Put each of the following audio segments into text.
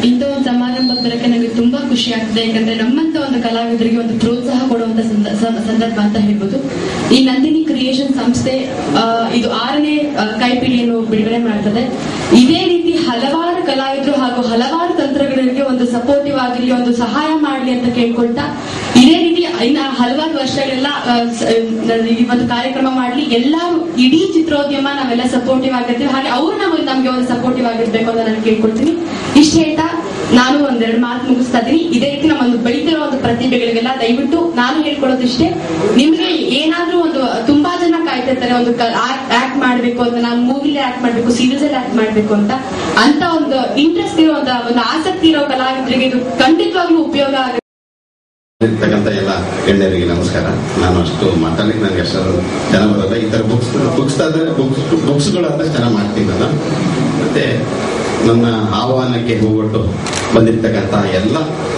ಇಂಥ ಒಂದು ಸಮಾರಂಭಕ್ಕೆ ಬರಕ್ಕೆ ನನಗೆ ತುಂಬಾ ಖುಷಿ ಆಗ್ತದೆ ಯಾಕಂದ್ರೆ ನಮ್ಮಂತ ಒಂದು ಕಲಾವಿದರಿಗೆ ಒಂದು ಪ್ರೋತ್ಸಾಹ ಕೊಡುವಂತ ಸಂದ- ಸ- ಸಂದರ್ಭ ಅಂತ ಹೇಳ್ಬೋದು ಈ ನಂದಿನಿ ಕ್ರಿಯೇಷನ್ ಸಂಸ್ಥೆ ಆ, ಇದು ಆರನೇ ಆ, ಕೈಪಿಡಿಯನ್ನು ಬಿಡುಗಡೆ ಮಾಡ್ತದೆ ಇದೇ ರೀತಿ ಹಲವಾರು ಕಲಾವಿದರು ಹಾಗೂ ಹಲವಾರು ತಂತ್ರಗಳಿಗೆ ಒಂದು ಸಪೋರ್ಟಿವ್ ಆಗಿರ್ಲಿ ಒಂದು ಸಹಾಯ ಮಾಡ್ಲಿ ಅಂತ ಕೇಳ್ಕೊಳ್ತಾ ಇದೇ ರೀತಿ ಇನ್ನ ಹಲವಾರು ವರ್ಷಗಳೆಲ್ಲ ಆ, ಸ- ಆ, ಈ ಒಂದು ಕಾರ್ಯಕ್ರಮ ಮಾಡ್ಲಿ ಎಲ್ಲರೂ ಇಡೀ ಚಿತ್ರೋದ್ಯಮ ನಾವೆಲ್ಲ ಸಪೋರ್ಟಿವ್ ಆಗಿರ್ತೀವಿ ಹಾಗೆ ಅವರು ನಮಗೆ ನಮ್ಗೆ ಒಂದು ಸಪೋರ್ಟಿವ್ ಆಗಿರ್ಬೇಕು ಅಂತ ನಾನು ಕೇಳ್ಕೊಳ್ತೀನಿ ಇಷ್ಟ ಹೇಳ್ತಾ ನಾನು ಒಂದೆರಡು ಮಾತು ಮುಗಿಸ್ತಾ ಇದ್ದೀನಿ ಇದೇ ರೀತಿ ನಮ್ಮ ಒಂದು ಬೆಳೀತಿರೋ ಒಂದು ಪ್ರತಿಭೆಗಳಿಗೆಲ್ಲ ದಯವಿಟ್ಟು ನಾನು ಹೇಳ್ಕೊಡೋದಿಷ್ಟೇ ನಿಮ್ಗೆ ಏನಾದ್ರೂ ಒಂದು ತುಂಬಾ ಜನ ಕಾಯ್ತಿರ್ತಾರೆ ಒಂದು ಆಕ್ಟ್ ಮಾಡ್ಬೇಕು ಅಂತ ನಾನು ಮೂವಿಲಿ ಆಕ್ಟ್ ಮಾಡ್ಬೇಕು ಸೀರಿಯಸ್ ಅಲ್ಲಿ ಆಕ್ಟ್ ಮಾಡ್ಬೇಕು ಅಂತ ಅಂತ ಒಂದು ಇಂಟ್ರೆಸ್ಟ್ ಇರೋ ಒಂದು ಒಂದು ಆಸಕ್ತಿ ಇರೋ ಕಲಾವಿದರಿಗೆ ಇದು ಖಂಡಿತವಾಗ್ಲೂ ಉಪಯೋಗ ಆಗುತ್ತೆ ಇರ್ತಕ್ಕಂಥ ಎಲ್ಲ ಗಣ್ಯರಿಗೆ ನಮಸ್ಕಾರ ನಾನು ಅಷ್ಟು ಮಾತಾಡ್ಲಿಕ್ಕೆ ನನಗೆ ಅಷ್ಟು ಜನ ಬರೋಲ್ಲ ಈ ತರ ಬುಕ್ಸ್ ಬುಕ್ಸ್ ಆದ್ರೆ ಬುಕ್ಸ್ ಬುಕ್ಸ್ಗಳು ಅಂತ ಚೆನ್ನಾಗಿ ಮಾಡ್ತೀನಿ ನಾನು ಮತ್ತೆ ನನ್ನ ಆಹ್ವಾನಕ್ಕೆ ಹೋಗ್ಬಿಟ್ಟು ಬಂದಿರ್ತಕ್ಕಂಥ ಎಲ್ಲ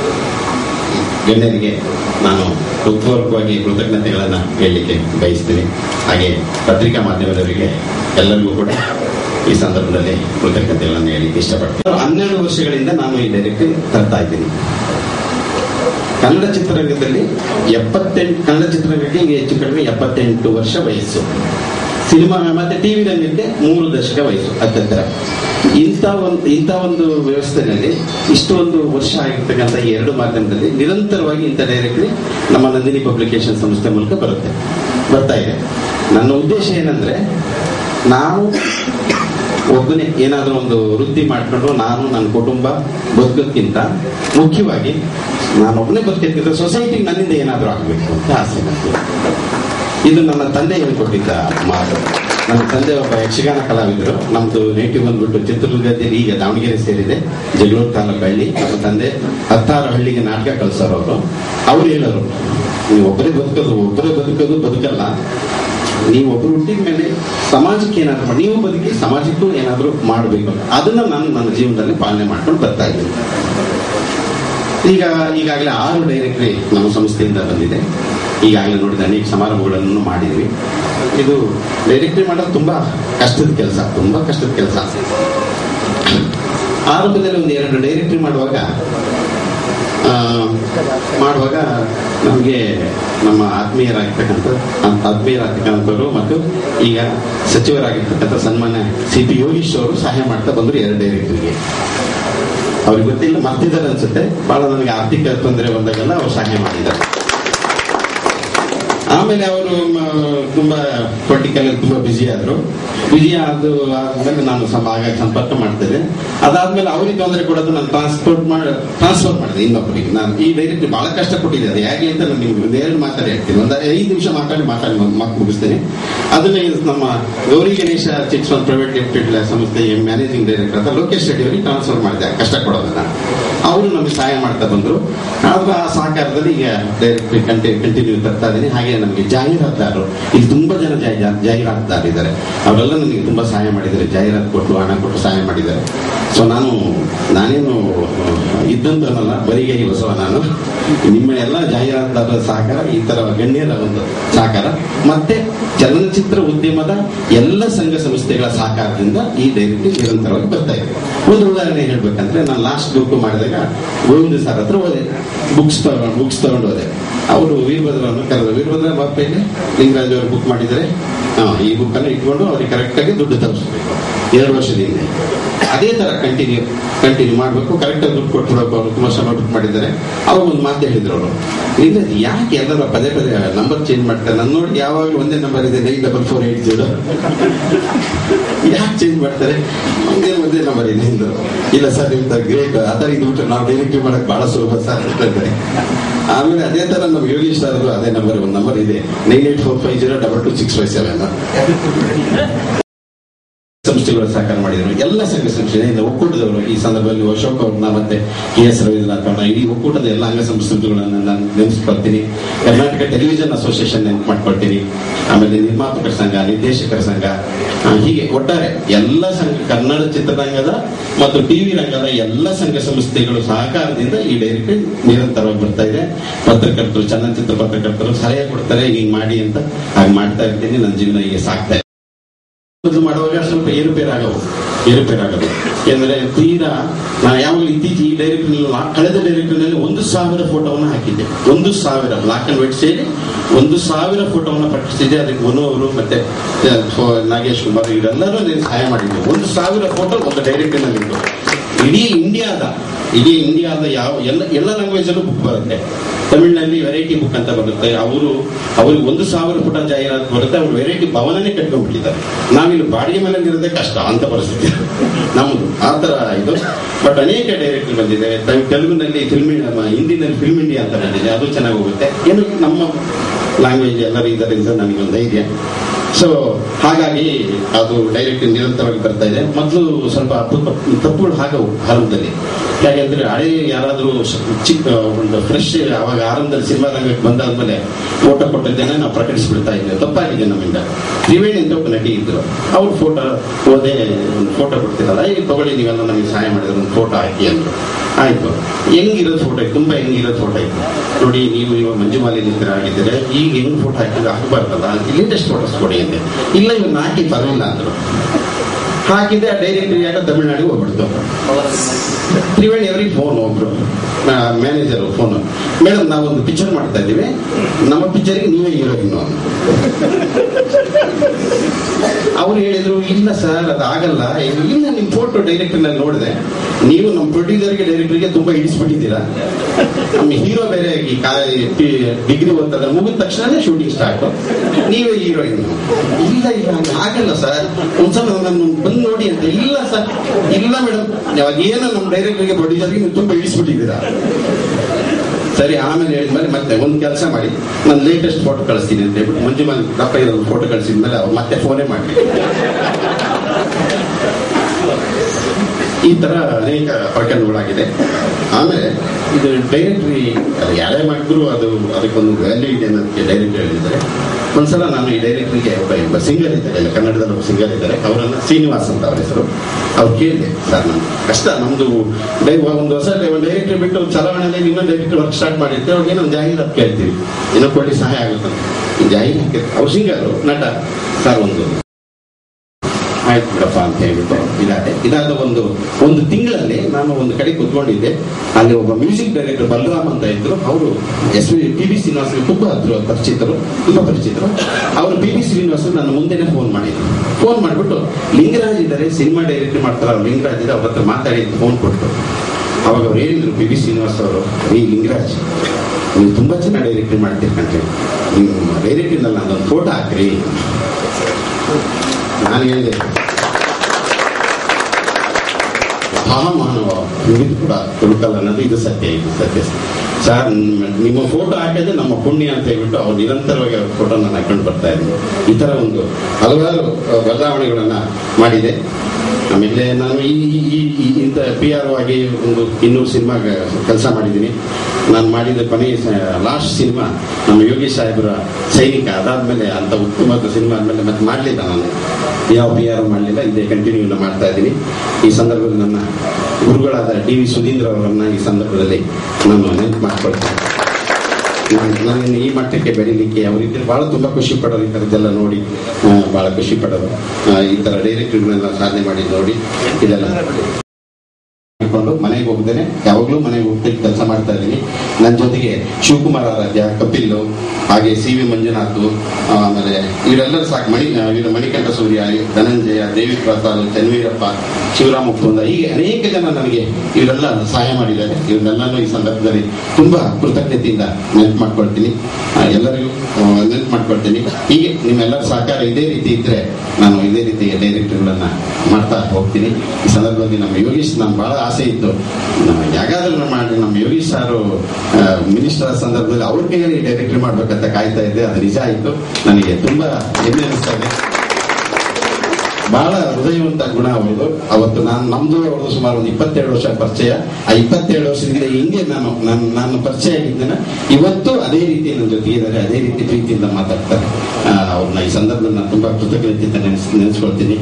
ಗಣ್ಯರಿಗೆ ನಾನು ಹೃತ್ಪೂರ್ವಕವಾಗಿ ಕೃತಜ್ಞತೆಗಳನ್ನ ಹೇಳಲಿಕ್ಕೆ ಬಯಸ್ತೀನಿ ಹಾಗೆ ಪತ್ರಿಕಾ ಮಾಧ್ಯಮದವರಿಗೆ ಎಲ್ಲರಿಗೂ ಕೂಡ ಈ ಸಂದರ್ಭದಲ್ಲಿ ಕೃತಜ್ಞತೆಗಳನ್ನು ಹೇಳಲಿಕ್ಕೆ ಇಷ್ಟಪಡ್ತೀನಿ ಹನ್ನೆರಡು ವರ್ಷಗಳಿಂದ ನಾನು ಈ ಡೈರೆಕ್ಟ್ ತರ್ತಾ ಇದ್ದೀನಿ ಕನ್ನಡ ಚಿತ್ರರಂಗದಲ್ಲಿ ಎಪ್ಪತ್ತೆಂಟು ಕನ್ನಡ ಚಿತ್ರರಂಗಕ್ಕೆ ಈಗ ಹೆಚ್ಚು ಕಡಿಮೆ ಎಪ್ಪತ್ತೆಂಟು ವರ್ಷ ವಯಸ್ಸು ಸಿನಿಮಾ ಮತ್ತೆ ಟಿವಿ ರಂಗಕ್ಕೆ ಮೂರು ದಶಕ ವಯಸ್ಸು ಹತ್ತಿರ ಇಂಥ ಒಂದು ಇಂಥ ಒಂದು ವ್ಯವಸ್ಥೆಯಲ್ಲಿ ಇಷ್ಟೊಂದು ವರ್ಷ ಆಗಿರ್ತಕ್ಕಂಥ ಈ ಎರಡು ಮಾಧ್ಯಮದಲ್ಲಿ ನಿರಂತರವಾಗಿ ಇಂಥ ಡೈರೆಕ್ಟ್ಲಿ ನಮ್ಮ ನಂದಿನಿ ಪಬ್ಲಿಕೇಶನ್ ಸಂಸ್ಥೆ ಮೂಲಕ ಬರುತ್ತೆ ಬರ್ತಾ ಇದೆ ನನ್ನ ಉದ್ದೇಶ ಏನಂದ್ರೆ ನಾವು ಒಬ್ಬನೇ ಏನಾದ್ರೂ ಒಂದು ವೃತ್ತಿ ಮಾಡ್ಕೊಂಡು ನಾನು ನನ್ನ ಕುಟುಂಬ ಬದುಕೋದ್ಕಿಂತ ಮುಖ್ಯವಾಗಿ ನಾನು ಒಬ್ಬನೇ ಬದುಕಿದ್ಕಿಂತ ಸೊಸೈಟಿಗೆ ನನ್ನಿಂದ ಏನಾದ್ರೂ ಆಗಬೇಕು ಅಂತ ಆಸೆ ನನಗೆ. ಇದು ನನ್ನ ತಂದೆ ಹೇಳ್ಕೊಟ್ಟಿದ್ದ ಮಾತು ನನ್ನ ತಂದೆ ಒಬ್ಬ ಯಕ್ಷಗಾನ ಕಲಾವಿದರು ನಮ್ದು ನೇಟಿವ್ ಬಂದ್ಬಿಟ್ಟು ಚಿತ್ರದುರ್ಗದಲ್ಲಿ ಈಗ ದಾವಣಗೆರೆ ಸೇರಿದೆ ಜಗಳೂರು ತಾಲೂಕು ಹಳ್ಳಿ ನಮ್ಮ ತಂದೆ ಹತ್ತಾರು ಹಳ್ಳಿಗೆ ನಾಟಕ ಕಳ್ಸೋರು ಅವರು ಅವ್ರು ಹೇಳೋರು ನೀವು ಒಬ್ಬರೇ ಬದುಕೋದು ಒಬ್ಬರೇ ಬದುಕೋದು ಬದುಕಲ್ಲ ನೀವು ಒಬ್ರು ಹುಟ್ಟಿದ ಮೇಲೆ ಸಮಾಜಕ್ಕೆ ಏನಾದ್ರು ಮಾಡಿ ನೀವು ಬದುಕಿ ಸಮಾಜಕ್ಕೂ ಏನಾದ್ರು ಮಾಡಬೇಕು ಅದನ್ನ ನಾನು ನನ್ನ ಜೀವನದಲ್ಲಿ ಪಾಲನೆ ಮಾಡ್ಕೊಂಡು ಬರ್ತಾ ಇದ್ದೀನಿ ಈಗ ಈಗಾಗಲೇ ಆರು ಡೈರೆಕ್ಟ್ರಿ ನಮ್ಮ ಸಂಸ್ಥೆಯಿಂದ ಬಂದಿದೆ ಈಗಾಗಲೇ ನೋಡಿದ ಅನೇಕ ಸಮಾರಂಭಗಳನ್ನು ಮಾಡಿದ್ವಿ ಇದು ಡೈರೆಕ್ಟ್ರಿ ಮಾಡೋದು ತುಂಬಾ ಕಷ್ಟದ ಕೆಲಸ ತುಂಬಾ ಕಷ್ಟದ ಕೆಲಸ ಆರಂಭದಲ್ಲಿ ಒಂದು ಎರಡು ಡೈರೆಕ್ಟ್ರಿ ಮಾಡುವಾಗ ಆ, ಮಾಡುವಾಗ ನಮಗೆ ನಮ್ಮ ಆತ್ಮೀಯರಾಗಿರ್ತಕ್ಕಂಥ ಆತ್ಮೀಯರಾಗಿರ್ತಕ್ಕಂಥವ್ರು ಮತ್ತು ಈಗ ಸಚಿವರಾಗಿರ್ತಕ್ಕಂಥ ಸನ್ಮಾನ್ಯ ಸಿ ಪಿ ಯೋಗೀಶ್ ಅವರು ಸಹಾಯ ಮಾಡ್ತಾ ಬಂದ್ರು ಎರಡು ಡೈರೆಕ್ಟರ್ಗೆ ಅವ್ರಿಗೆ ಗೊತ್ತಿಲ್ಲ ಮರ್ತಿದ್ದಾರೆ ಅನ್ಸುತ್ತೆ ಬಹಳ ನನಗೆ ಆರ್ಥಿಕ ತೊಂದರೆ ಬಂದಾಗೆಲ್ಲ ಅವ್ರು ಸಹಾಯ ಮಾಡಿದ್ದಾರೆ ಆಮೇಲೆ ಅವರು ತುಂಬಾ ಪೊಲಿಟಿಕಲ್ ತುಂಬಾ ಬ್ಯುಸಿ ಆದ್ರು ಬ್ಯುಸಿ ಆದ ಆದ್ಮೇಲೆ ನಾನು ಸಮ ಆಗಾಗ ಸಂಪರ್ಕ ಮಾಡ್ತಿದ್ದೆ ಅದಾದ್ಮೇಲೆ ಅವ್ರಿಗೆ ತೊಂದರೆ ಕೊಡೋದು ನಾನು ಟ್ರಾನ್ಸ್ಪೋರ್ಟ್ ಮಾಡಿ ಟ್ರಾನ್ಸ್ಫರ್ ಮಾಡಿದೆ ಇನ್ನೊಬ್ಬರಿಗೆ ನಾನು ಈ ಡೈರೆಕ್ಟ್ ಬಹಳ ಕಷ್ಟ ಕೊಟ್ಟಿದ್ದೆ ಅದು ಹೇಗೆ ಅಂತ ನಾನು ನಿಮ್ಗೆ ಒಂದು ಎರಡು ಮಾತಾಡಿ ಹೇಳ್ತೀನಿ ಒಂದು ಐದು ನಿಮಿಷ ಮಾತಾಡಿ ಮಾತಾಡಿ ಮಾತು ಮುಗಿಸ್ತೇನೆ ಅದನ್ನ ಇದು ನಮ್ಮ Gowri Ganesha chits fund private limited ಸಂಸ್ಥೆಯ ಮ್ಯಾನೇಜಿಂಗ್ ಡೈರೆಕ್ಟರ್ ಅಂತ ಲೋಕೇಶ್ ರೆಡ್ಡಿ ಅವರಿಗೆ ಟ್ರಾನ್ಸ್ಫರ್ ಮಾಡಿದೆ ಕಷ್ಟ ಕೊಡೋದನ್ನ ಅವರು ನಮಗೆ ಸಹಾಯ ಮಾಡ್ತಾ ಬಂದ್ರು ಆದ್ರೂ ಆ ಸಹಕಾರದಲ್ಲಿ ಈಗ ಡೈರೆಕ್ಟ್ ಕಂಟಿನ್ಯೂ ತರ್ತಾ ಇದ್ದೀನಿ ಹಾಗೆ ನಮಗೆ ಜಾಹೀರಾತುದಾರರು ಇಲ್ಲಿ ತುಂಬಾ ಜನ ಜಾಹೀರಾ- ಜಾಹೀರಾತುದಾರರು ಇದ್ದಾರೆ ಅವರೆಲ್ಲ ನನಗೆ ತುಂಬಾ ಸಹಾಯ ಮಾಡಿದ್ದಾರೆ ಜಾಹೀರಾತು ಕೊಟ್ಟು ಹಣ ಕೊಟ್ಟು ಸಹಾಯ ಮಾಡಿದ್ದಾರೆ ಸೊ ನಾನು ನಾನೇನು ಇದ್ದಂತನಲ್ಲ ಬರಿಗೈ ಬಸವ ನಾನು ನಿಮ್ಮ ಎಲ್ಲ ಜಾಹೀರಾತುದಾರರ ಸಹಕಾರ ಈ ತರ ಗಣ್ಯರ ಒಂದು ಸಹಕಾರ ಮತ್ತೆ ಚಲನಚಿತ್ರ ಉದ್ಯಮದ ಎಲ್ಲ ಸಂಘ ಸಂಸ್ಥೆಗಳ ಸಹಕಾರದಿಂದ ಈ ಡೈರೆಕ್ಟ್ ನಿರಂತರವಾಗಿ ಬರ್ತಾ ಇದೆ ಒಂದು ಉದಾಹರಣೆ ಹೇಳ್ಬೇಕಂದ್ರೆ ನಾನು ಲಾಸ್ಟ್ ಬುಕ್ ಮಾಡಿದಾಗ ಗೋವಿಂದ ಸರ್ ಹತ್ರ ಹೋದೆ ಬುಕ್ಸ್ ತಗೊಂಡು ಬುಕ್ಸ್ ತಗೊಂಡು ಹೋದೆ ಅವರು ವೀರಭದ್ರವನ್ನು ಕರೆದ್ರು ವೀರಭದ್ರ ಬಾಪೇಲಿ ಲಿಂಗರಾಜ್ ಅವರು ಬುಕ್ ಮಾಡಿದರೆ ಹಾ, ಈ ಬುಕ್ ಅನ್ನು ಇಟ್ಕೊಂಡು ಅವ್ರಿಗೆ ಕರೆಕ್ಟ್ ಆಗಿ ದುಡ್ಡು ತರಿಸ್ಬೇಕು ಎರಡು ವರ್ಷದ ಹಿಂದೆ ಅದೇ ತರ ಕಂಟಿನ್ಯೂ ಕಂಟಿನ್ಯೂ ಮಾಡಬೇಕು ಕರೆಕ್ಟ್ ಆಗಿ ದುಡ್ಡು ಕೊಟ್ಬಿಡಬೇಕು ಅವರು ತುಂಬಾ ಶ್ರಮ ಪಟ್ಟು ಮಾಡಿದ್ದಾರೆ ಅವಾಗ ಒಂದು ಮಾತು ಹೇಳಿದ್ರು ಅವರು ಇಲ್ಲ ಯಾಕೆ ಎಲ್ಲರೂ ಪದೇ ಪದೇ ನಂಬರ್ ಚೇಂಜ್ ಮಾಡ್ತಾರೆ ನನ್ನ ನೋಡಿ ಯಾವಾಗಲೂ ಒಂದೇ ನಂಬರ್ ಇದೆ nine double four eight zero ಯಾಕೆ ಚೇಂಜ್ ಮಾಡ್ತಾರೆ ಒಂದೇ ಒಂದೇ ನಂಬರ್ ಇದೆ ಎಂದು ಇಲ್ಲ ಸರ್ ನಿಮ್ದು ಗ್ರೇಟ್ ಆ ಥರ ಇದು ಬಿಟ್ಟು ನಾವು ಡೈರೆಕ್ಟಿವ್ ಮಾಡಕ್ ಬಹಳ ಸುಲಭ ಸರ್ ಅಂತ ಹೇಳ್ತಾರೆ. ಆಮೇಲೆ ಅದೇ ತರ ನಮ್ಮ ಯೋಗೀಶ್ ಸರ್ ಅದೇ ನಂಬರ್ ಒಂದು ನಂಬರ್ ಇದೆ nine eight four five zero double two six five seven ಸಂಸ್ಥೆಗಳು ಸಹಕಾರ ಮಾಡಿದ್ರು ಎಲ್ಲ ಸಂಘ ಸಂಸ್ಥೆ ಇಂದ ಒಕ್ಕೂಟದವರು ಈ ಸಂದರ್ಭದಲ್ಲಿ ಅಶೋಕ್ ಅವ್ರನ್ನ ಮತ್ತೆ ಕೆ ಎಸ್ ರವೀಂದ್ರನಾಥ್ ಅವ್ರನ್ನ ಇಡೀ ಒಕ್ಕೂಟದ ಎಲ್ಲ ಅಂಗ ಸಂಸ್ಥೆಗಳನ್ನ ನಾನು ನೆನೆಸ್ಕೊಳ್ತೀನಿ ಕರ್ನಾಟಕ ಟೆಲಿವಿಷನ್ ಅಸೋಸಿಯೇಷನ್ ನೆನಪು ಮಾಡ್ಕೊಳ್ತೀನಿ ಆಮೇಲೆ ನಿರ್ಮಾಪಕರ ಸಂಘ ನಿರ್ದೇಶಕರ ಸಂಘ ಆ, ಹೀಗೆ ಒಟ್ಟಾರೆ ಎಲ್ಲ ಸಂಘ ಕನ್ನಡ ಚಿತ್ರರಂಗದ ಮತ್ತು ಟಿವಿ ರಂಗದ ಎಲ್ಲ ಸಂಘ ಸಂಸ್ಥೆಗಳು ಸಹಕಾರದಿಂದ ಈ ಡೈರೆಕ್ಟ್ ನಿರಂತರವಾಗಿ ಬರ್ತಾ ಇದೆ ಪತ್ರಕರ್ತರು ಚಲನಚಿತ್ರ ಪತ್ರಕರ್ತರು ಸಲಹೆ ಕೊಡ್ತಾರೆ ಹಿಂಗ್ ಮಾಡಿ ಅಂತ ಹಾಗೆ ಮಾಡ್ತಾ ಇರ್ತೀನಿ ನನ್ನ ಜೀವನ ಹೀಗೆ ಸಾಕ್ತಾ ಇದೆ ಮೊದಲು ಮಾಡುವಾಗ ಸ್ವಲ್ಪ ಏರುಪೇರಾಗವು ಏರುಪೇರಾಗದು ಯಾಕಂದ್ರೆ ತೀರಾ ನಾನು ಯಾವಾಗಲೂ ಇತ್ತೀಚೆಗೆ ಈ ಡೈರೆಕ್ಟರ್ನಲ್ಲಿ ಕಳೆದ ಡೈರೆಕ್ಟರ್ನಲ್ಲಿ ಒಂದು ಸಾವಿರ ಫೋಟೋವನ್ನು ಹಾಕಿದ್ದೆ ಒಂದು ಸಾವಿರ ಬ್ಲಾಕ್ ಅಂಡ್ ವೈಟ್ ಸೇರಿ ಒಂದು ಸಾವಿರ ಫೋಟೋವನ್ನು ಪ್ರಕಟಿಸಿದೆ ಅದಕ್ಕೆ ಮನು ಅವರು ಮತ್ತೆ ಆ, ಸೊ- ನಾಗೇಶ್ ಕುಮಾರ್ ಇವರೆಲ್ಲರೂ ನನಗೆ ಸಹಾಯ ಮಾಡಿದ್ರು ಒಂದು ಸಾವಿರ ಫೋಟೋ ಒಂದು ಡೈರೆಕ್ಟರ್ನಲ್ಲಿ ಇತ್ತು ಇಡೀ ಇಂಡಿಯಾದ ಇಡೀ ಇಂಡಿಯಾದ ಯಾವ ಎಲ್ಲ ಎಲ್ಲ ಲ್ಯಾಂಗ್ವೇಜ್ ಅಲ್ಲೂ ಬುಕ್ ಬರುತ್ತೆ ತಮಿಳಿನಲ್ಲಿ ವೆರೈಟಿ ಬುಕ್ ಅಂತ ಬರುತ್ತೆ ಅವರು ಅವ್ರಿಗೆ ಒಂದು ಸಾವಿರ ಪುಟ ಜಾಹೀರಾತು ಬರುತ್ತೆ ಅವ್ರು ವೆರೈಟಿ ಭವನನೇ ಕಟ್ಕೊಂಡ್ಬಿಟ್ಟಿದ್ದಾರೆ ನಾವಿಲ್ಲಿ ಬಾಡಿಗೆ ಮನೇಲಿ ಇರೋದೇ ಕಷ್ಟ ಅಂತ ಪರಿಸ್ಥಿತಿ ನಮ್ಮದು ಆ ತರ ಇದು ಬಟ್ ಅನೇಕ ಡೈರೆಕ್ಟರ್ ಬಂದಿದೆ ತ- ತೆಲುಗಿನಲ್ಲಿ ಫಿಲ್ಮ್ ಹಿಂದಿನಲ್ಲಿ ಫಿಲ್ಮ್ ಇಂಡಿಯಾ ಅಂತ ಬಂದಿದೆ ಅದು ಚೆನ್ನಾಗಿ ಹೋಗುತ್ತೆ ಏನು ನಮ್ಮ ಲ್ಯಾಂಗ್ವೇಜ್ ಎಲ್ಲರೂ ಇದರಿಂದ ನನಗೊಂದು ಧೈರ್ಯ ಸೊ ಹಾಗಾಗಿ ಅದು ಡೈರೆಕ್ಟ್ ನಿರಂತರವಾಗಿ ಬರ್ತಾ ಇದೆ ಮೊದಲು ಸ್ವಲ್ಪ ತಪ್ಪು- ತಪ್ಪುಗಳು ಆಗವು ಆರಂಭದಲ್ಲಿ ಯಾಕೆಂದ್ರೆ ಹಳೆ ಯಾರಾದರೂ ಚಿಕ್ಕ ಒಂದು ಫ್ರೆಶ್ ಅವಾಗ ಆರಂಭದಲ್ಲಿ ಸಿನಿಮಾ ರಂಗಕ್ಕೆ ಬಂದಾದ್ಮೇಲೆ ಫೋಟೋ ಕೊಟ್ಟಿದ್ದೇನೆ ನಾವು ಪ್ರಕಟಿಸಿಬಿಡ್ತಾ ಇದ್ದೇವೆ ತಪ್ಪಾಗಿದೆ ನಮ್ಮಿಂದ ತ್ರಿವೇಣಿ ಅಂತ ಒಬ್ಬ ನಟಿ ಇದ್ರು ಅವ್ರ ಫೋಟೋ ಹೋದೆ ಒಂದು ಫೋಟೋ ಕೊಡ್ತಿರಲ್ಲ ಈಗ ತಗೊಳ್ಳಿ ನೀವೆಲ್ಲ ನಮಗೆ ಸಹಾಯ ಮಾಡಿದ್ರೆ ಒಂದು ಫೋಟೋ ಹಾಕಿ ಅಂದ್ರು ಆಯ್ತು ಹೆಂಗಿರೋದು ಫೋಟೋ ಇತ್ತು ತುಂಬಾ ಹೆಂಗಿರೋದು ಫೋಟೋ ಇತ್ತು ನೋಡಿ ನೀವು ಇವಾಗ ಮಂಜುಮಾಲಿ ನಿಂತರ ಆಗಿದ್ದೀರಾ ಈಗ ಹೆಂಗ್ ಫೋಟೋ ಹಾಕಿದ್ರೆ ಹಾಕಬಾರ್ದಲ್ಲ ಲೇಟೆಸ್ಟ್ ಫೋಟೋಸ್ ಕೊಡಿ ಅಂತೆ ಇಲ್ಲ ಇವ್ರು ಹಾಕಿ ಪರವಾಗಿಲ್ಲ ಅಂದ್ರು ಹಾಕಿದ್ರೆ ಆ ಡೈರೆಕ್ಟ್ ಯಾಕೆ ತಮಿಳ್ನಾಡಿಗೆ ಹೋಗ್ಬಿಡ್ತು ತ್ರಿವೇಣಿ ಅವರಿಗೆ ಫೋನ್ ಒಬ್ರು ಮ್ಯಾನೇಜರ್ ಫೋನ್ ಮೇಡಮ್ ನಾವೊಂದು ಪಿಕ್ಚರ್ ಮಾಡ್ತಾ ಇದ್ದೀವಿ ನಮ್ಮ ಪಿಕ್ಚರ್ಗೆ ನೀವೇ ಹೀರೋಯಿನ್ ಅವ್ರು ಹೇಳಿದ್ರು ಇಲ್ಲ ಸರ್ ಅದು ಆಗಲ್ಲ ಇಲ್ಲ ನಿಮ್ ಫೋಟೋ ಡೈರೆಕ್ಟರ್ ನಲ್ಲಿ ನೋಡಿದೆ ನೀವು ನಮ್ಮ ಪ್ರೊಡ್ಯೂಸರ್ಗೆ ಡೈರೆಕ್ಟರ್ಗೆ ತುಂಬಾ ಇಡಿಸ್ಬಿಟ್ಟಿದ್ದೀರಾ ನಮ್ಮ ಹೀರೋ ಬೇರೆ ಡಿಗ್ರಿ ಓದ್ತಾರೆ ಮುಗಿದ ತಕ್ಷಣನೇ ಶೂಟಿಂಗ್ ಸ್ಟಾರ್ಟ್ ನೀವೇ ಹೀರೋಯಿನ್ ಇಲ್ಲ ಇಲ್ಲ ಹಂಗೆ ಆಗಲ್ಲ ಸರ್ ಒಂದ್ಸಲ ನನ್ನ ಬಂದು ನೋಡಿ ಅಂತ ಇಲ್ಲ ಸರ್ ಇಲ್ಲ ಮೇಡಮ್ ಯಾವಾಗ ಏನೋ ನಮ್ಮ ಡೈರೆಕ್ಟರ್ಗೆ ಪ್ರೊಡ್ಯೂಸರ್ಗೆ ನೀವು ತುಂಬಾ ಇಳಿಸ್ಬಿಟ್ಟಿದ್ದೀರಾ ಸರಿ ಆಮೇಲೆ ಹೇಳಿದ್ಮೇಲೆ ಮತ್ತೆ ಒಂದು ಕೆಲಸ ಮಾಡಿ ನಾನು ಲೇಟೆಸ್ಟ್ ಫೋಟೋ ಕಳಿಸ್ತೀನಿ ಅಂತ ಹೇಳ್ಬಿಟ್ಟು ಮಂಜು ಮನೆ ದಪ್ಪ ಇರೋ ಫೋಟೋ ಕಳಿಸಿದ್ಮೇಲೆ ಅವ್ರು ಮತ್ತೆ ಫೋನೇ ಮಾಡಿ ಈ ತರ ಅನೇಕ ಪ್ರಕರಣಗಳಾಗಿದೆ ಆಮೇಲೆ ಇದು ಡೈರೆಕ್ಟ್ರಿ ಅದು ಯಾರೇ ಮಾಡಿದ್ರು ಅದು ಅದಕ್ಕೊಂದು ವ್ಯಾಲ್ಯೂ ಇದೆ ಅನ್ನೋದಕ್ಕೆ ಡೈರೆಕ್ಟರ್ ಹೇಳಿದ್ದಾರೆ ಒಂದ್ಸಲ ನಾನು ಈ ಡೈರೆಕ್ಟರ್ಗೆ ಒಬ್ಬ ಒಬ್ಬ ಸಿಂಗರ್ ಇದ್ದಾರೆ ಇಲ್ಲ ಕನ್ನಡದಲ್ಲಿ ಒಬ್ಬ ಸಿಂಗರ್ ಇದ್ದಾರೆ ಅವರನ್ನ ಶ್ರೀನಿವಾಸ್ ಅಂತ ಅವ್ರ ಹೆಸರು ಅವ್ರು ಕೇಳಿದೆ ಸರ್ ನಮ್ಗೆ ಕಷ್ಟ ನಮ್ದು ಡೈ ಒಂದು ಹೊಸ ಡೈರೆಕ್ಟರ್ ಬಿಟ್ಟು ಚಲಾವಣೆಯಲ್ಲಿ ಇನ್ನೊಂದು ಡೈರೆಕ್ಟರ್ ವರ್ಕ್ ಸ್ಟಾರ್ಟ್ ಮಾಡಿರ್ತೀವಿ ಅವ್ರಿಗೆ ನಾವು ಜಾಹೀರಾತು ಕೇಳ್ತೀವಿ ಏನೋ ಕೊಡಿ ಸಹಾಯ ಆಗುತ್ತೆ ಈ ಜಾಹೀರಾತು ಅವ್ರು ಸಿಂಗರು ನಟ ಸರ್ ಒಂದು ಆಯ್ತು ಬಿಡಪ್ಪ ಅಂತ ಹೇಳ್ಬಿಟ್ಟು ಇದಾದೆ ಇದಾದ ಒಂದು ಒಂದು ತಿಂಗಳಲ್ಲಿ ನಾನು ಒಂದು ಕಡೆ ಕುತ್ಕೊಂಡಿದ್ದೆ ಅಲ್ಲಿ ಒಬ್ಬ ಮ್ಯೂಸಿಕ್ ಡೈರೆಕ್ಟರ್ ಬಲರಾಮ್ ಅಂತ ಇದ್ರು ಅವರು ಎಸ್ ಪಿ ಬಿ ಶ್ರೀನಿವಾಸ ತುಂಬಾ ಹತ್ರ ಪರಿಚಿತರು ತುಂಬಾ ಪರಿಚಿತರು ಅವರು ಪಿ ಬಿ ಶ್ರೀನಿವಾಸ ನನ್ನ ಮುಂದೆನೆ ಫೋನ್ ಮಾಡಿದ್ರು ಫೋನ್ ಮಾಡಿಬಿಟ್ಟು ಲಿಂಗರಾಜ್ ಇದ್ದಾರೆ ಸಿನಿಮಾ ಡೈರೆಕ್ಟರ್ ಮಾಡ್ತಾರೆ ಅವ್ರು ಲಿಂಗರಾಜ್ ಇದ್ದಾರೆ ಅವ್ರ ಹತ್ರ ಮಾತಾಡಿ ಫೋನ್ ಕೊಟ್ಟರು ಅವಾಗ ಅವ್ರು ಹೇಳಿದ್ರು ಪಿ ಬಿ ಶ್ರೀನಿವಾಸ್ ಅವರು ಈ ಲಿಂಗರಾಜ್ ನೀವು ತುಂಬಾ ಚೆನ್ನಾಗಿ ಡೈರೆಕ್ಟರ್ ಮಾಡ್ತೀರಿ ನೀವು ಡೈರೆಕ್ಟರ್ನಲ್ಲಿ ನಾನೊಂದು ಫೋಟೋ ಹಾಕ್ರಿ ನಾನು ಹೇಳಿದೆ ಮಹಾಮಾನವ ಇವಿದು ಕೂಡ ತುಳುಕಲ್ಲ ಅನ್ನೋದು ಇದು ಸತ್ಯ ಇದು ಸತ್ಯ ಸರ್ ನಿಮ್ಮ- ನಿಮ್ಮ ಫೋಟೋ ಹಾಕಿದ್ರೆ ನಮ್ಮ ಪುಣ್ಯ ಅಂತ ಹೇಳ್ಬಿಟ್ಟು ಅವ್ರು ನಿರಂತರವಾಗಿ ಅವ್ರ ಫೋಟೋ ನಾನು ಹಾಕೊಂಡು ಬರ್ತಾ ಇದ್ದೀನಿ ಈ ತರ ಒಂದು ಹಲವಾರು ಅಹ್, ಬದಲಾವಣೆಗಳನ್ನ ಮಾಡಿದೆ ಆಮೇಲೆ ನಾನು ಈ ಈ- ಈ ಈ- ಇಂಥ ಪಿ ಆರ್ ಆಗಿ ಒಂದು ಇನ್ನೂರು ಸಿನಿಮಾ ಕೆಲಸ ಮಾಡಿದ್ದೀನಿ ನಾನು ಮಾಡಿದ ಕೊನೆಯ ಲಾಸ್ಟ್ ಸಿನಿಮಾ ನಮ್ಮ ಯೋಗಿ ಸಾಹೇಬರ ಸೈನಿಕ ಅದಾದ್ಮೇಲೆ ಅಂತ ಉತ್ತಮವಾದ ಸಿನಿಮಾ ಆದ್ಮೇಲೆ ಮತ್ತೆ ಮಾಡಲಿಲ್ಲ ನಾನು ಯಾವ ಪಿ ಆರ್ ಮಾಡಲಿಲ್ಲ ಇದೇ ಕಂಟಿನ್ಯೂ ಮಾಡ್ತಾ ಇದ್ದೀನಿ ಈ ಸಂದರ್ಭದಲ್ಲಿ ನನ್ನ ಗುರುಗಳಾದ ಡಿ ವಿ ಸುಧೀಂದ್ರ ಅವರನ್ನ ಈ ಸಂದರ್ಭದಲ್ಲಿ ನಾನು ನೆನಪು ಮಾಡ್ಕೊಳ್ತೇನೆ ನಾನು- ನಾನು ಈ ಮಟ್ಟಕ್ಕೆ ಬೆಳಿಲಿಕ್ಕೆ ಅವರಿದ್ರೆ ಬಹಳ ತುಂಬಾ ಖುಷಿ ಪಡೋರು ಈ ಥರದ್ದೆಲ್ಲ ನೋಡಿ ಆ, ಬಹಳ ಖುಷಿ ಪಡೋರು ಆ, ಈ ತರ ಡೈರೆಕ್ಟರ್ಗಳನ್ನೆಲ್ಲ ಸಾಧನೆ ಮಾಡಿದ್ದು ನೋಡಿ ಇದೆಲ್ಲ ಮಾಡ್ಕೊಂಡು ಮನೆಗೆ ಹೋಗ್ದೇನೆ ಯಾವಾಗಲೂ ಮನೆಗೆ ಹೋಗ್ತಿದ್ದು ಕೆಲಸ ಮಾಡ್ತಾ ಇದ್ದೀನಿ ನನ್ನ ಜೊತೆಗೆ ಶಿವಕುಮಾರ್ ಆರಾಧ್ಯ ಕಪಿಲ್ಲು ಹಾಗೆ ಸಿ ವಿ ಮಂಜುನಾಥ್ ಆಮೇಲೆ ಇವರೆಲ್ಲರೂ ಸಾಕು ಮಣಿ ಇವರು ಮಣಿಕಂಠ ಸೂರ್ಯ ಧನಂಜಯ ದೇವಿ ಪ್ರಸಾದ್ ಚನ್ವೀರಪ್ಪ ಶಿವರಾಮ ಮುಕುಂದ ಹೀಗೆ ಅನೇಕ ಜನ ನನಗೆ ಇವರೆಲ್ಲ ಸಹಾಯ ಮಾಡಿದ್ದಾರೆ ಇವರೆಲ್ಲನೂ ಈ ಸಂದರ್ಭದಲ್ಲಿ ತುಂಬಾ ಕೃತಜ್ಞತೆಯಿಂದ ನೆನಪು ಮಾಡ್ಕೊಳ್ತೀನಿ ಆ, ಎಲ್ಲರಿಗೂ ನೆನಪು ಮಾಡ್ಕೊಳ್ತೀನಿ ಹೀಗೆ ನಿಮ್ಮೆಲ್ಲರ ಸಹಕಾರ ಇದೇ ರೀತಿ ಇದ್ರೆ ನಾನು ಇದೇ ರೀತಿ ಡೈರೆಕ್ಟರ್ಗಳನ್ನ ಮಾಡ್ತಾ ಹೋಗ್ತೀನಿ ಈ ಸಂದರ್ಭದಲ್ಲಿ ನಮ್ಮ ಯೋಗೀಶ್ ನಮ್ಗೆ ಬಹಳ ಆಸೆ ಇತ್ತು ನಮ್ಮ ಯಾಗಾದ್ರೂ ಮಾಡಿ ನಮ್ಮ ಯೋಗೀಶ್ ಸಾರು ಮಿನಿಸ್ಟರ್ ಸಂದರ್ಭದಲ್ಲಿ ಅವ್ರ ಕೈಯಲ್ಲಿ ಡೈರೆಕ್ಟರ್ ಮಾಡ್ಬೇಕಂತ ಕಾಯ್ತಾ ಇದ್ದೆ ಅದು ನಿಜ ಆಯ್ತು ನನಗೆ ತುಂಬಾ ಹೆಮ್ಮೆ ಅನಿಸ್ತಾ ಇದೆ ಬಹಳ ಹೃದಯವಂತ ಗುಣ ಅವ್ರದ್ದು ಅವತ್ತು ನಾನು ನಮ್ದು ಅವ್ರದ್ದು ಸುಮಾರು ಒಂದು ಇಪ್ಪತ್ತೆರಡು ವರ್ಷ ಪರಿಚಯ ಆ ಇಪ್ಪತ್ತೇಳು ವರ್ಷದಿಂದ ಹಿಂಗೆ ನಾನು ನಾನು ನಾನು ಪರಿಚಯ ಆಗಿದ್ದೇನೆ ಇವತ್ತು ಅದೇ ರೀತಿ ನನ್ನ ಜೊತೆ ಇದ್ದಾರೆ ಅದೇ ರೀತಿ ಪ್ರೀತಿಯಿಂದ ಮಾತಾಡ್ತಾರೆ ಆ, ಅವ್ರನ್ನ ಈ ಸಂದರ್ಭದಲ್ಲಿ ನಾನು ತುಂಬಾ ಕೃತಜ್ಞತೆಯಿಂದ ನೆನೆಸ್ ನೆನೆಸ್ಕೊಳ್ತೀನಿ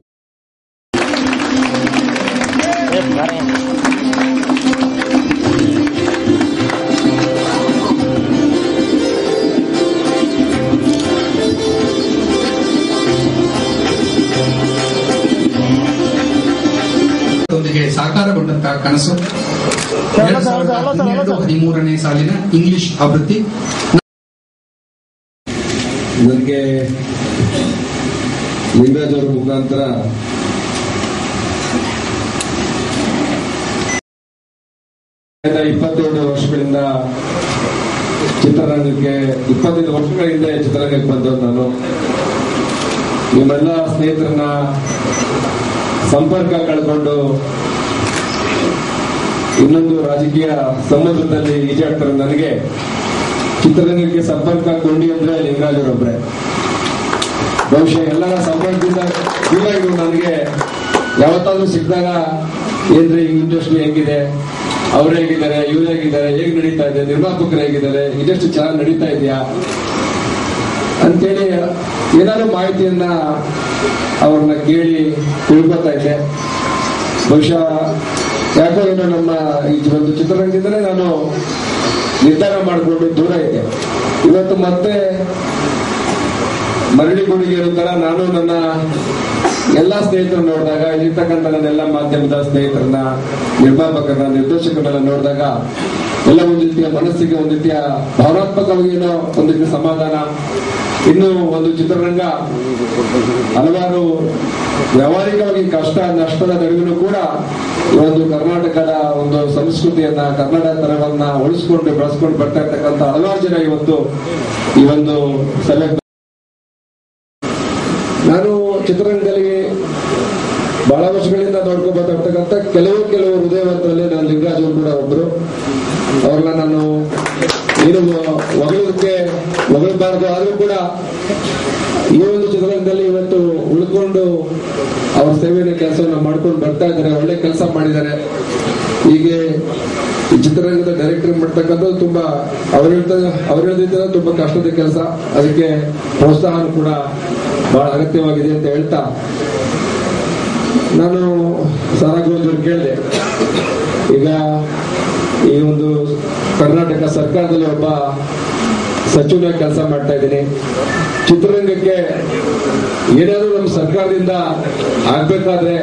ಒಂದಿಗೆ ಕನಸು ಎರಡ್ ಸಾವಿರದ ಹನ್ನೆರಡು ಹದಿಮೂರನೇ ಸಾಲಿನ ಇಂಗ್ಲಿಷ್ ಆವೃತ್ತಿ ನನಗೆ ಲಿಂಗರಾಜ್ ಅವರ ಮುಖಾಂತರ ಕಳೆದ ಇಪ್ಪತ್ತೇಳು ವರ್ಷಗಳಿಂದ ಚಿತ್ರರಂಗಕ್ಕೆ ಇಪ್ಪತ್ತೈದು ವರ್ಷಗಳ ಹಿಂದೆ ಚಿತ್ರರಂಗಕ್ಕೆ ಬಂದದ್ದು ನಾನು ನಿಮ್ಮೆಲ್ಲ ಸ್ನೇಹಿತರನ್ನ ಸಂಪರ್ಕ ಕಳ್ಕೊಂಡು ಇನ್ನೊಂದು ರಾಜಕೀಯ ಸಮುದ್ರದಲ್ಲಿ ಈಜಾಡ್ತಾರೆ ನನಗೆ ಚಿತ್ರರಂಗಕ್ಕೆ ಸಂಪರ್ಕ ಕೊಂಡಿ ಅಂದ್ರೆ ಲಿಂಗರಾಜ್ ಅವರೊಬ್ರೆ ಬಹುಶಃ ಎಲ್ಲರ ಸಂಪರ್ಕದಿಂದ ದೂರ ಇರು ನನಗೆ ಯಾವತ್ತಾದ್ರೂ ಸಿಕ್ಕಿದಾಗ ಏನ್ರಿ ಇಂಡಸ್ಟ್ರಿ ಹೆಂಗಿದೆ ಅವ್ರು ಹೇಗಿದ್ದಾರೆ ಇವ್ರು ಹೇಗಿದ್ದಾರೆ ಹೇಗೆ ನಡೀತಾ ಇದೆ ನಿರ್ಮಾಪಕರು ಹೇಗಿದ್ದಾರೆ ಇಂಡಸ್ಟ್ರಿ ಚೆನ್ನಾಗಿ ನಡೀತಾ ಇದೆಯಾ ಅಂತೇಳಿ ಏನಾದ್ರು ಮಾಹಿತಿಯನ್ನ ಅವ್ರನ್ನ ಕೇಳಿ ತಿಳ್ಕೊತಾ ಇದ್ದೆ ಬಹುಶಃ ಯಾಕೋ ಏನೋ ನಮ್ಮ ಈ ಒಂದು ಚಿತ್ರರಂಗದಿಂದಲೇ ನಾನು ನಿರ್ಧಾರ ಮಾಡಿಕೊಂಡು ದೂರ ಇದ್ದೆ ಇವತ್ತು ಮತ್ತೆ ಮರಳಿ ಗುಡಿಗೆ ಇರೋ ತರ ನಾನು ನನ್ನ ಎಲ್ಲಾ ಸ್ನೇಹಿತರನ್ನ ನೋಡಿದಾಗ ಇಲ್ಲಿರ್ತಕ್ಕಂಥ ನನ್ನ ಎಲ್ಲ ಮಾಧ್ಯಮದ ಸ್ನೇಹಿತರನ್ನ ನಿರ್ಮಾಪಕರನ್ನ ನಿರ್ದೇಶಕರನ್ನ ನೋಡಿದಾಗ ಎಲ್ಲ ಒಂದು ರೀತಿಯ ಮನಸ್ಸಿಗೆ ಒಂದು ರೀತಿಯ ಭಾವನಾತ್ಮಕವಾಗಿ ಏನೋ ಒಂದು ರೀತಿಯ ಸಮಾಧಾನ ಇನ್ನು ಒಂದು ಚಿತ್ರರಂಗ ಹಲವಾರು ವ್ಯಾವಹಾರಿಕವಾಗಿ ಕಷ್ಟ ನಷ್ಟದ ನಡುವಿನೂ ಕೂಡ ಈ ಒಂದು ಕರ್ನಾಟಕದ ಒಂದು ಸಂಸ್ಕೃತಿಯನ್ನ ಕನ್ನಡ ತರವನ್ನ ಉಳಿಸ್ಕೊಂಡು ಬೆಳೆಸ್ಕೊಂಡು ಬರ್ತಾ ಇರ್ತಕ್ಕಂಥ ಹಲವಾರು ಜನ ಇವತ್ತು ಈ ಒಂದು ಸಭೆ ನಾನು ಚಿತ್ರರಂಗದಲ್ಲಿ ಬಹಳ ವರ್ಷಗಳಿಂದ ನೋಡ್ಕೊಂಡು ಬರ್ತಾ ಕೆಲವು ಕೆಲವು ಹೃದಯವಂತರಲ್ಲಿ ನಾನು ಲಿಂಗರಾಜ್ ಅವರು ಕೂಡ ಒಬ್ರು ಅವ್ರನ್ನ ನಾನು ಏನು ಹೊಗಳೋದಕ್ಕೆ ಹೊಗಳಬಾರದು ಆದ್ರೂ ಕೂಡ ಈ ಒಂದು ಚಿತ್ರರಂಗದಲ್ಲಿ ಇವತ್ತು ಉಳ್ಕೊಂಡು ಅವ್ರ ಸೇವೆಯ ಕೆಲಸವನ್ನ ಮಾಡ್ಕೊಂಡು ಬರ್ತಾ ಇದ್ದಾರೆ ಒಳ್ಳೆ ಕೆಲಸ ಮಾಡಿದ್ದಾರೆ ಹೀಗೆ ಈ ಚಿತ್ರರಂಗದ ಡೈರೆಕ್ಟರ್ ಮಾಡ್ತಕ್ಕಂಥದ್ದು ತುಂಬಾ ಅವ್ರು ಹೇಳ್ತಾ ಅವ್ರು ಹೇಳ್ತಿದ್ದಾರೆ ತುಂಬಾ ಕಷ್ಟದ ಕೆಲಸ ಅದಕ್ಕೆ ಪ್ರೋತ್ಸಾಹ ಕೂಡ ಬಹಳ ಅಗತ್ಯವಾಗಿದೆ ಅಂತ ಹೇಳ್ತಾ ನಾನು ಸಾರಾಗೋಜ್ ಕೇಳಿದೆ ಈಗ ಈ ಒಂದು ಕರ್ನಾಟಕ ಸರ್ಕಾರದಲ್ಲಿ ಒಬ್ಬ ಸಚಿವನ ಕೆಲಸ ಮಾಡ್ತಾ ಇದ್ದೀನಿ ಚಿತ್ರರಂಗಕ್ಕೆ ಏನಾದರೂ ನಮ್ಮ ಸರ್ಕಾರದಿಂದ ಆಗ್ಬೇಕಾದ್ರೆ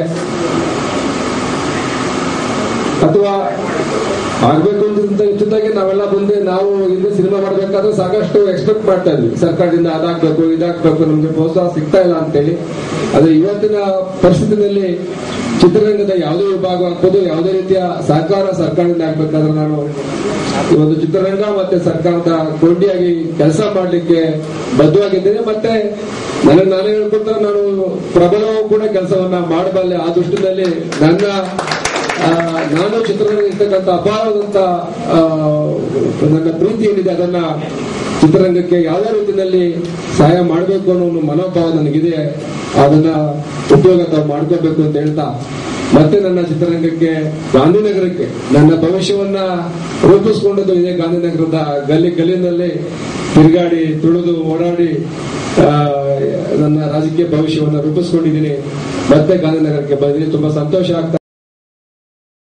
ಅಥವಾ ಆಗ್ಬೇಕು ಅಂತ ಜೊತೆಗೆ ನಾವೆಲ್ಲ ಮುಂದೆ ನಾವು ಹಿಂದೆ ಸಿನಿಮಾ ಮಾಡ್ಬೇಕಾದ್ರೆ ಸಾಕಷ್ಟು ಎಕ್ಸ್ಪೆಕ್ಟ್ ಮಾಡ್ತಾ ಇದ್ವಿ ಸರ್ಕಾರದಿಂದ ಅದಾಗ್ಬೇಕು ಇದಾಗ್ಬೇಕು ನಮ್ಗೆ ಪ್ರೋತ್ಸಾಹ ಸಿಗ್ತಾ ಇಲ್ಲ ಅಂತೇಳಿ ಆದ್ರೆ ಇವತ್ತಿನ ಪರಿಸ್ಥಿತಿನಲ್ಲಿ ಚಿತ್ರರಂಗದ ಯಾವುದೇ ವಿಭಾಗ ಆಗ್ಬೋದು ಯಾವುದೇ ರೀತಿಯ ಸಹಕಾರ ಸರ್ಕಾರದಿಂದ ಆಗ್ಬೇಕಾದ್ರೆ ನಾನು ಈ ಒಂದು ಚಿತ್ರರಂಗ ಮತ್ತೆ ಸರ್ಕಾರದ ಕೊಂಡಿಯಾಗಿ ಕೆಲಸ ಮಾಡ್ಲಿಕ್ಕೆ ಬದ್ಧವಾಗಿದ್ದೇನೆ ಮತ್ತೆ ನನಗೆ ನಾನೇ ಹೇಳ್ಕೊತ ನಾನು ಪ್ರಬಲವೂ ಕೂಡ ಕೆಲಸವನ್ನ ಮಾಡಬಲ್ಲೆ ಆ ದೃಷ್ಟಿಯಲ್ಲಿ ನನ್ನ ಆ, ನಾನು ಚಿತ್ರರಂಗ ಇರ್ತಕ್ಕಂಥ ಅಪಾರವಾದಂತ ಆ, ನನ್ನ ಪ್ರೀತಿ ಏನಿದೆ ಅದನ್ನ ಚಿತ್ರರಂಗಕ್ಕೆ ಯಾವುದೇ ರೀತಿಯಲ್ಲಿ ಸಹಾಯ ಮಾಡಬೇಕು ಅನ್ನೋ ಒಂದು ಮನೋಭಾವ ನನಗಿದೆ ಅದನ್ನ ಉಪಯೋಗ ತಾವು ಮಾಡ್ಕೋಬೇಕು ಅಂತ ಹೇಳ್ತಾ ಮತ್ತೆ ನನ್ನ ಚಿತ್ರರಂಗಕ್ಕೆ ಗಾಂಧಿನಗರಕ್ಕೆ ನನ್ನ ಭವಿಷ್ಯವನ್ನ ರೂಪಿಸ್ಕೊಂಡದ್ದು ಇದೇ ಗಾಂಧಿನಗರದ ಗಲ್ಲಿ ಗಲ್ಲಿನಲ್ಲಿ ತಿರುಗಾಡಿ ತುಳಿದು ಓಡಾಡಿ ಆ, ನನ್ನ ರಾಜಕೀಯ ಭವಿಷ್ಯವನ್ನ ರೂಪಿಸ್ಕೊಂಡಿದ್ದೀನಿ ಮತ್ತೆ ಗಾಂಧಿನಗರಕ್ಕೆ ಬಂದಿದ್ದೀನಿ ತುಂಬಾ ಸಂತೋಷ ಆಗ್ತಾ